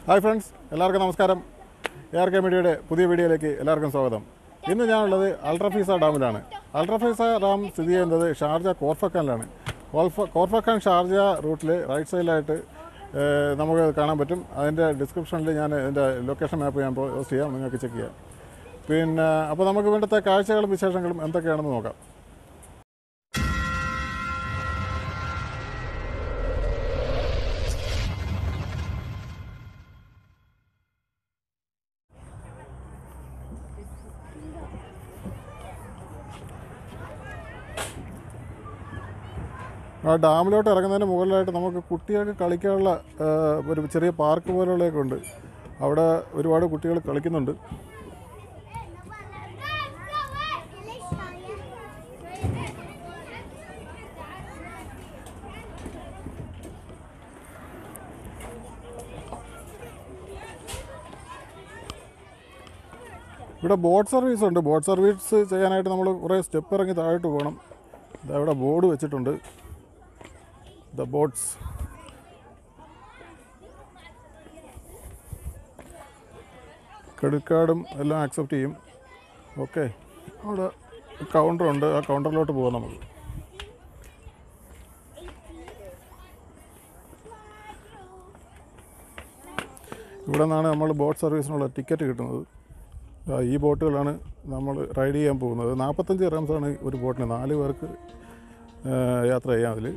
hi friends എല്ലാവർക്കും നമസ്കാരം air K മീഡിയയുടെ പുതിയ വീഡിയോയിലേക്ക് എല്ലാവർക്കും സ്വാഗതം ഇന്ന് ഞാനുള്ളത് അൾട്രഫീസ ഡാമിലാണ് അൾട്രഫീസ ഡാം സ്ഥിതി ചെയ്യുന്നത് ഷാർജ കോർഫക്കാനിലാണ് കോർഫ കോർഫക്കാൻ ഷാർജ റൂട്ടിൽ റൈറ്റ് സൈഡിലായിട്ട് ഏഹ്, നമുക്ക് കാണാൻ പറ്റും അതിൻ്റെ ഡിസ്ക്രിപ്ഷനിൽ ഞാൻ ഇതിൻ്റെ ലൊക്കേഷൻ മാപ്പ് ഞാൻ പോസ്റ്റ് ചെയ്യാം നിങ്ങൾക്ക് ചെക്ക് ചെയ്യാം പിന്നെ അപ്പോൾ നമുക്ക് ഇവിടുത്തെ കാഴ്ചകളും വിശേഷങ്ങളും എന്തൊക്കെയാണെന്ന് നോക്കാം ആ ഡാമിലോട്ട് ഇറങ്ങുന്നതിന് മുകളിലായിട്ട് നമുക്ക് കുട്ടികൾക്ക് കളിക്കാനുള്ള ആ, ഒരു ചെറിയ പാർക്ക് പോലുള്ളതൊക്കെ ഉണ്ട് അവിടെ ഒരുപാട് കുട്ടികൾ കളിക്കുന്നുണ്ട് ഇവിടെ ബോട്ട് സർവീസ് ഉണ്ട് ബോട്ട് സർവീസ് ചെയ്യാനായിട്ട് നമ്മൾ കുറേ സ്റ്റെപ്പ് ഇറങ്ങി താഴോട്ട് പോകണം ഇതാ ഇവിടെ ബോർഡ് വെച്ചിട്ടുണ്ട് ദ ബോട്ട്സ് ക്രെഡിറ്റ് കാർഡും എല്ലാം ആക്സെപ്റ്റ് ചെയ്യും ഓക്കെ അവിടെ കൗണ്ടറുണ്ട് ആ കൗണ്ടറിലോട്ട് പോകാം നമുക്ക് ഇവിടെ നിന്നാണ് നമ്മൾ ബോട്ട് സർവീസിനുള്ള ടിക്കറ്റ് കിട്ടുന്നത് ആ, ഈ ബോട്ടുകളാണ് നമ്മൾ റൈഡ് ചെയ്യാൻ പോകുന്നത് നാൽപ്പത്തഞ്ച് റംസാണ് ഒരു ബോട്ടിന് നാല് പേർക്ക് ആ, യാത്ര ചെയ്യാം അതിൽ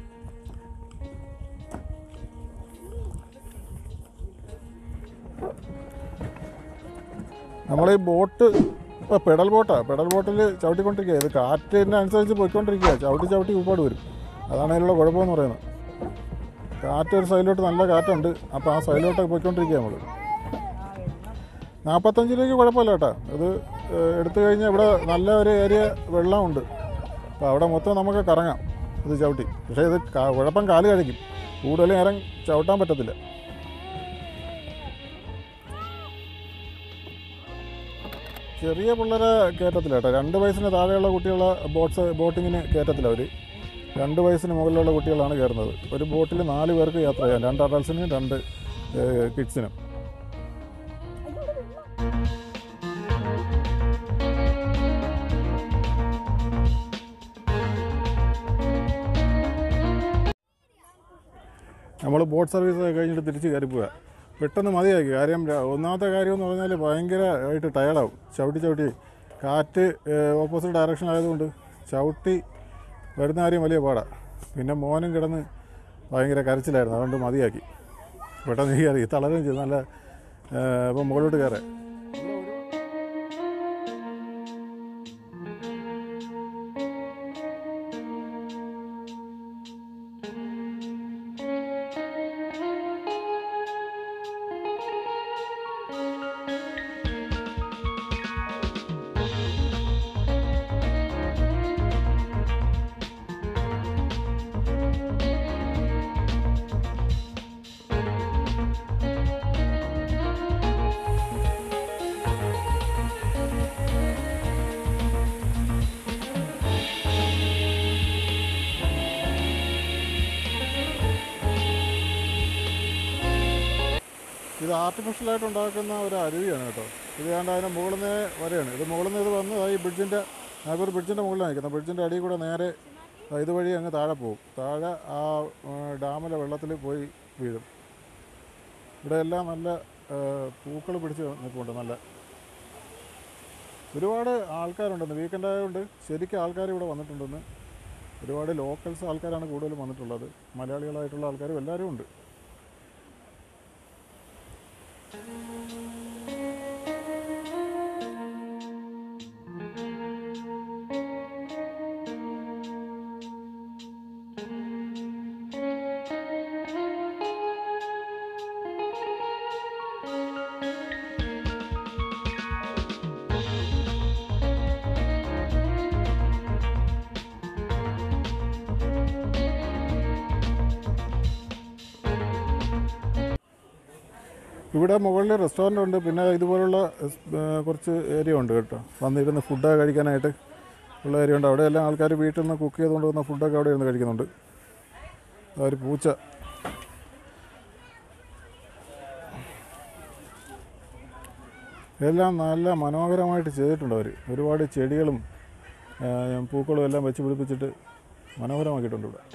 നമ്മൾ ഈ ബോട്ട് ഇപ്പോൾ പെഡൽ ബോട്ടാണ് പെഡൽ ബോട്ടിൽ ചവിട്ടിക്കൊണ്ടിരിക്കുക ഇത് കാറ്റിനനുസരിച്ച് പോയിക്കൊണ്ടിരിക്കുക ചവിട്ടി ചവിട്ടി ഒരുപാട് വരും അതാണ് അതിനുള്ള കുഴപ്പമെന്ന് പറയുന്നത് കാറ്റ് ഒരു സൈഡിലോട്ട് നല്ല കാറ്റുണ്ട് അപ്പോൾ ആ സൈഡിലോട്ടൊക്കെ പോയിക്കൊണ്ടിരിക്കുക നമ്മൾ നാൽപ്പത്തഞ്ചിലേക്ക് കുഴപ്പമില്ല കേട്ടോ ഇത് ഏഹ്, എടുത്തു കഴിഞ്ഞാൽ ഇവിടെ നല്ല ഒരു ഏരിയ വെള്ളമുണ്ട് അപ്പോൾ അവിടെ മൊത്തം നമുക്ക് കറങ്ങാം ഇത് ചവിട്ടി പക്ഷേ ഇത് കാ- കുഴപ്പം കാല് കഴിക്കും കൂടുതൽ നേരം ചവിട്ടാൻ പറ്റത്തില്ല ചെറിയ പിള്ളേരെ കയറ്റത്തില്ല കേട്ടോ രണ്ട് വയസ്സിന് താഴെയുള്ള കുട്ടികളെ ബോട്ട്സ് ബോട്ടിങ്ങിന് കയറ്റത്തില്ല അവർ രണ്ട് വയസ്സിന് മുകളിലുള്ള കുട്ടികളാണ് കയറുന്നത് ഒരു ബോട്ടിൽ നാല് പേർക്ക് യാത്ര ചെയ്യാം രണ്ട് അഡൾട്ട്സിനും രണ്ട് കിഡ്സിനും നമ്മൾ ബോട്ട് സർവീസ് ഒക്കെ കഴിഞ്ഞിട്ട് തിരിച്ച് കയറി പോവുക പെട്ടെന്ന് മതിയാക്കി കാര്യം ര- ഒന്നാമത്തെ കാര്യം എന്ന് പറഞ്ഞാൽ ഭയങ്കരമായിട്ട് ടയർഡാവും ചവിട്ടി ചവിട്ടി കാറ്റ് ഓപ്പോസിറ്റ് ഡയറക്ഷൻ ആയതുകൊണ്ട് ചവിട്ടി വരുന്ന കാര്യം വലിയ പാടാണ് പിന്നെ മോനും കിടന്ന് ഭയങ്കര കരച്ചിലായിരുന്നു അതുകൊണ്ട് മതിയാക്കി പെട്ടെന്ന് കയറി തളരുകയും ചെയ്തു നല്ല ഇപ്പം മുകളിലോട്ട് കയറാൻ ഇത് ആർട്ടിഫിഷ്യലായിട്ട് ഉണ്ടാക്കുന്ന ഒരു അരുവിയാണ് കേട്ടോ ഇത് കണ്ട് അതിൻ്റെ മുകളിൽ നിന്ന് വരെയാണ് ഇത് മുകളിൽ നിന്ന് ഇത് വന്ന് ഈ ബ്രിഡ്ജിൻ്റെ ഒരു ബ്രിഡ്ജിൻ്റെ മുകളിലാണ് നിൽക്കുന്നത് ബ്രിഡ്ജിൻ്റെ അടിയിൽ കൂടെ നേരെ ദാ ഇതുവഴി അങ്ങ് താഴെ പോകും താഴെ ആ ആ, ഡാമിലെ വെള്ളത്തിൽ പോയി വീഴും ഇവിടെ എല്ലാം നല്ല പൂക്കൾ പിടിച്ച് നിൽപ്പുണ്ട് നല്ല ഒരുപാട് ആൾക്കാരുണ്ടെന്ന് വീക്കെൻഡ് ആയതുകൊണ്ട് ശരിക്കും ആൾക്കാർ ഇവിടെ വന്നിട്ടുണ്ടെന്ന് ഒരുപാട് ലോക്കൽസ് ആൾക്കാരാണ് കൂടുതലും വന്നിട്ടുള്ളത് മലയാളികളായിട്ടുള്ള ആൾക്കാരും എല്ലാവരും ഉണ്ട് ഇവിടെ മുകളിൽ റെസ്റ്റോറൻ്റ് ഉണ്ട് പിന്നെ ഇതുപോലുള്ള ഏ, കുറച്ച് ഏരിയ ഉണ്ട് കേട്ടോ വന്നിരുന്ന് ഫുഡൊക്കെ കഴിക്കാനായിട്ട് ഉള്ള ഏരിയ ഉണ്ട് അവിടെ എല്ലാം ആൾക്കാർ വീട്ടിൽ നിന്ന് കുക്ക് ചെയ്തുകൊണ്ട് വന്ന ഫുഡൊക്കെ അവിടെ ഇരുന്ന് കഴിക്കുന്നുണ്ട് ആ ഒരു പൂച്ച എല്ലാം നല്ല മനോഹരമായിട്ട് ചെയ്തിട്ടുണ്ട് അവർ ഒരുപാട് ചെടികളും ആ, പൂക്കളും എല്ലാം വെച്ച് പിടിപ്പിച്ചിട്ട് മനോഹരമാക്കിയിട്ടുണ്ട് ഇവിടെ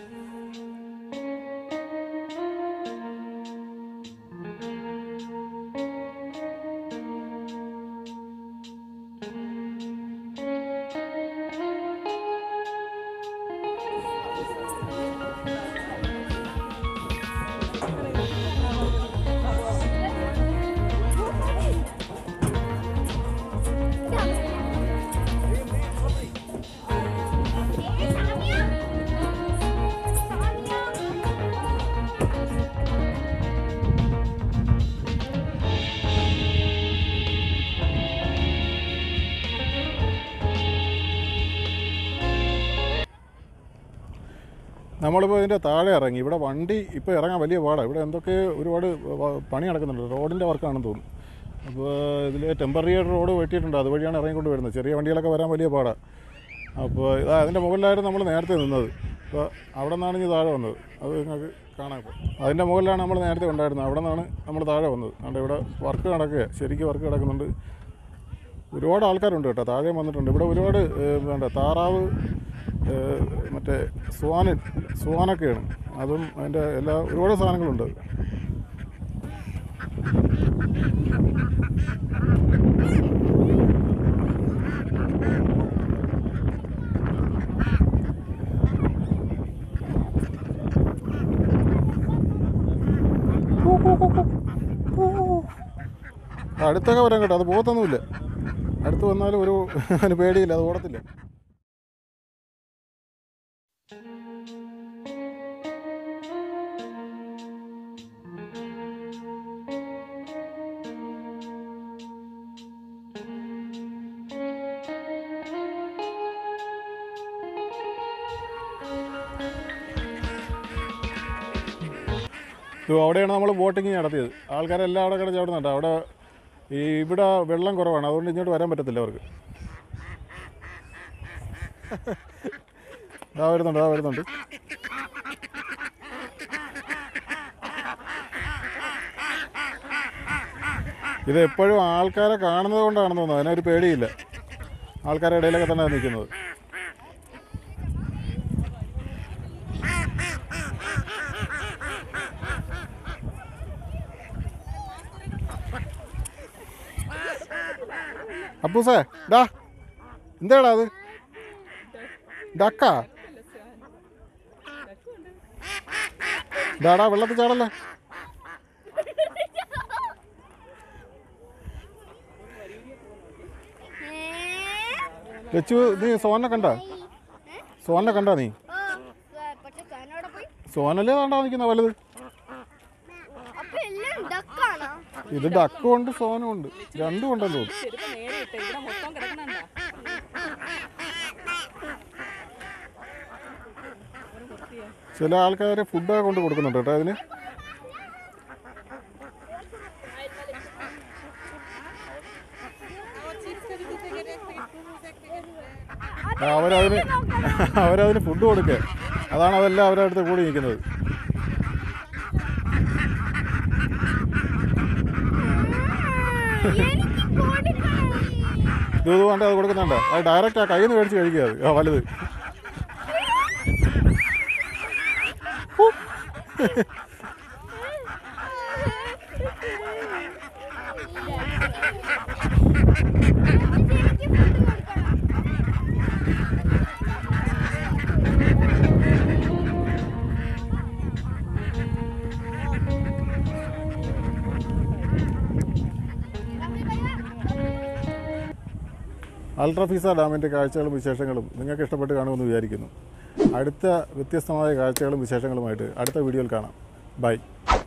നമ്മളിപ്പോൾ ഇതിൻ്റെ താഴെ ഇറങ്ങി ഇവിടെ വണ്ടി ഇപ്പോൾ ഇറങ്ങാൻ വലിയ പാടാണ് ഇവിടെ എന്തൊക്കെ ഒരുപാട് വ- പണി നടക്കുന്നുണ്ട് റോഡിൻ്റെ വർക്കാണെന്ന് തോന്നുന്നു അപ്പോൾ ഇതിൽ ടെമ്പററി ആയിട്ട് റോഡ് വെട്ടിയിട്ടുണ്ട് അതുവഴിയാണ് ഇറങ്ങിക്കൊണ്ട് വരുന്നത് ചെറിയ വണ്ടികളൊക്കെ വരാൻ വലിയ പാടാണ് അപ്പോൾ ഇതാ അതിൻ്റെ മുകളിലായിരുന്നു നമ്മൾ നേരത്തെ നിന്നത് അപ്പോൾ അവിടെ നിന്നാണ് ഇനി താഴെ വന്നത് അത് നിങ്ങൾക്ക് കാണാം ഇപ്പോൾ അതിൻ്റെ മുകളിലാണ് നമ്മൾ നേരത്തെ ഉണ്ടായിരുന്നത് അവിടെ നിന്നാണ് നമ്മൾ താഴെ വന്നത് അതുകൊണ്ട് ഇവിടെ വർക്ക് നടക്കുക ശരിക്കും വർക്ക് നടക്കുന്നുണ്ട് ഒരുപാട് ആൾക്കാരുണ്ട് കേട്ടോ താഴെ വന്നിട്ടുണ്ട് ഇവിടെ ഒരുപാട് ഏഹ്, വേണ്ട താറാവ് ഏഹ്, മറ്റേ സ്വാന് സ്വാനൊക്കെയാണ് അതും അതിൻ്റെ എല്ലാ ഒരുപാട് സാധനങ്ങളുണ്ട് അടുത്തൊക്കെ വരാൻ കേട്ടോ അത് പോകത്തൊന്നുമില്ല അടുത്ത് വന്നാലും ഒരു അതിന് പേടിയില്ല അത് ഓടത്തില്ല ഇത് അവിടെയാണ് നമ്മൾ ബോട്ടിങ് നടത്തിയത് ആൾക്കാരെല്ലാം അവിടെ കിടന്ന് ചവിടുന്നുണ്ട് അവിടെ ഈ ഇവിടെ വെള്ളം കുറവാണ് അതുകൊണ്ട് ഇങ്ങോട്ട് വരാൻ പറ്റത്തില്ല അവർക്ക് ഇതാ വരുന്നുണ്ട് ഇതാ വരുന്നുണ്ട് ഇത് എപ്പോഴും ആൾക്കാരെ കാണുന്നത് കൊണ്ടാണെന്ന് തോന്നുന്നു അതിനൊരു പേടിയില്ല ആൾക്കാരുടെ ഇടയിലൊക്കെ തന്നെ നിൽക്കുന്നത് അപ്പൂസേ ഡാ എന്താടാ അത് ഡക്കാ ഡാടാ വെള്ളത്തിൽ ചാടല്ലേ ലച്ചു നീ സോനെ കണ്ട സോനെ കണ്ടാ നീ പക്ഷെ കാനോടെ പോയി സോനല്ലേ കണ്ടാ നിൽക്കുന്ന വലുത് അപ്പൊ എല്ലാം ഡക്കാണോ ഇത് ഡക്കും ഉണ്ട് സോനും ഉണ്ട് രണ്ടും ഉണ്ടെന്ന് തോന്നുന്നു ചെരുപ്പ് നേരെ ഇട്ട് ഇവിടെ മൊത്തം കിടക്കുന്നുണ്ടാ ചില ആൾക്കാർ ഫുഡൊക്കെ കൊണ്ട് കൊടുക്കുന്നുണ്ട് കേട്ടോ അതിന് ആ, അവരതിന് അവരതിന് ഫുഡ് കൊടുക്കുക അതാണ് അതെല്ലാം അവരുടെ അടുത്ത് കൂടി നിൽക്കുന്നത് എനിക്ക് കൊടുക്കണം ഇത് ഇത് വേണ്ട അത് കൊടുക്കുന്നുണ്ട് അത് ഡയറക്റ്റ് ആ കയ്യിൽ നിന്ന് മേടിച്ച് കഴിക്കുക അത് ആ വലുത് അൾട്രാഫീസ ഡാമിൻ്റെ കാഴ്ചകളും വിശേഷങ്ങളും നിങ്ങൾക്ക് ഇഷ്ടപ്പെട്ട് കാണുമെന്ന് വിചാരിക്കുന്നു അടുത്ത വ്യത്യസ്തമായ കാഴ്ചകളും വിശേഷങ്ങളുമായിട്ട് അടുത്ത വീഡിയോയിൽ കാണാം ബൈ